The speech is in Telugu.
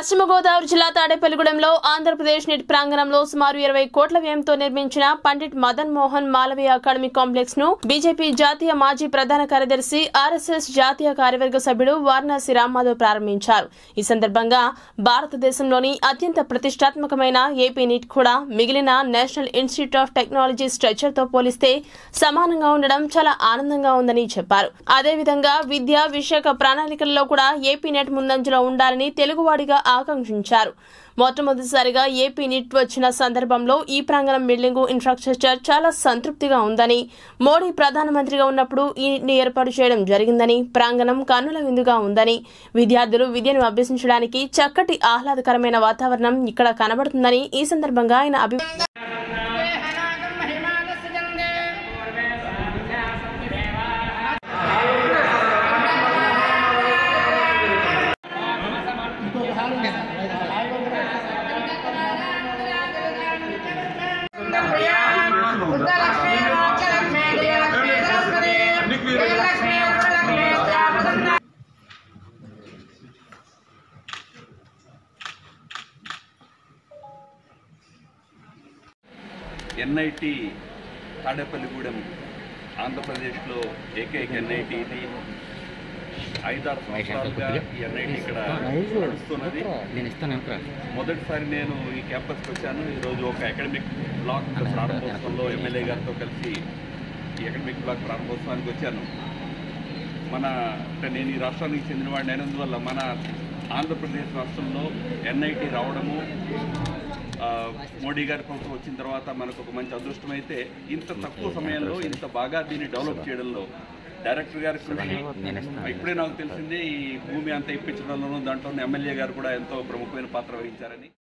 పశ్చిమ గోదావరి జిల్లా తాడేపల్లిగూడెంలో ఆంధ్రప్రదేశ్ నెట్ ప్రాంగణంలో సుమారు ఇరవై కోట్ల వ్యయంతో నిర్మించిన పండిట్ మదన్ మోహన్ మాలవీయ అకాడమీ కాంప్లెక్స్ ను బీజేపీ జాతీయ మాజీ ప్రధాన కార్యదర్శి ఆర్ఎస్ఎస్ జాతీయ కార్యవర్గ సభ్యుడు వారణాసి రామ్మాధవ్ ప్రారంభించారు ఈ సందర్భంగా భారతదేశంలోని అత్యంత ప్రతిష్టాత్మకమైన ఏపీ నీట్ కూడా మిగిలిన national institute of technology structure తో పోలిస్తే సమానంగా ఉండడం చాలా ఆనందంగా ఉందని చెప్పారు అదేవిధంగా విద్య విశాఖ ప్రణాళికల్లో కూడా ఏపీ నెట్ ముందంజలో ఉండాలని తెలుగువాడిగా ఆకాంక్షించారు మొట్టమొదటిసారిగా ఏపీ నిట్ వచ్చిన సందర్భంలో ఈ ప్రాంగణం బిల్డింగ్ ఇన్ఫ్రాస్ట్రక్చర్ చాలా సంతృప్తిగా ఉందని మోడీ ప్రధానమంత్రిగా ఉన్నప్పుడు ఈ నిట్ని ఏర్పాటు చేయడం జరిగిందని ప్రాంగణం కన్నుల విందుగా ఉందని విద్యార్థులు విద్యను అభ్యసించడానికి చక్కటి ఆహ్లాదకరమైన వాతావరణం ఇక్కడ కనబడుతుందని ఈ సందర్భంగా ఆయన అభి ఉత్తరలక్ష్మీ మోక్షలక్ష్మీ జయలక్ష్మీ సరస్వతి జయలక్ష్మీ వరలక్ష్మీ ప్రసన్న ఎన్ఐటి తాడేపల్లిగూడెం ఆంధ్రప్రదేశ్లో ఏకైక ఎన్ఐటి ఇది ఐదారు సంవత్సరాలుగా ఈ ఎన్ఐటి ఇక్కడ నడుస్తున్నది నేను ఇస్తాను అనుకురా మొదటిసారి నేను ఈ క్యాంపస్కి వచ్చాను ఈరోజు ఒక అకాడమిక్ బ్లాక్ ప్రారంభోత్సవంలో ఎమ్మెల్యే గారితో కలిసి ఈ అకాడమిక్ బ్లాక్ ప్రారంభోత్సవానికి వచ్చాను మన అంటే నేను ఈ రాష్ట్రానికి చెందినవాడిని అయినందువల్ల మన ఆంధ్రప్రదేశ్ రాష్ట్రంలో ఎన్ఐటి రావడము ఆ, మోడీ గారి ప్రభుత్వం వచ్చిన తర్వాత మనకు ఒక మంచి అదృష్టం అయితే ఇంత తక్కువ సమయంలో ఇంత బాగా దీన్ని డెవలప్ చేయడంలో డైరెక్టర్ గారి కృషి నేను ఇస్తాను. ఇప్పుడే నాకు తెలిసింది ఈ భూమి అంతా ఇప్పించడంలోనూ దాంట్లో ఎమ్మెల్యే గారు కూడా ఎంతో ప్రముఖమైన పాత్ర వహించారని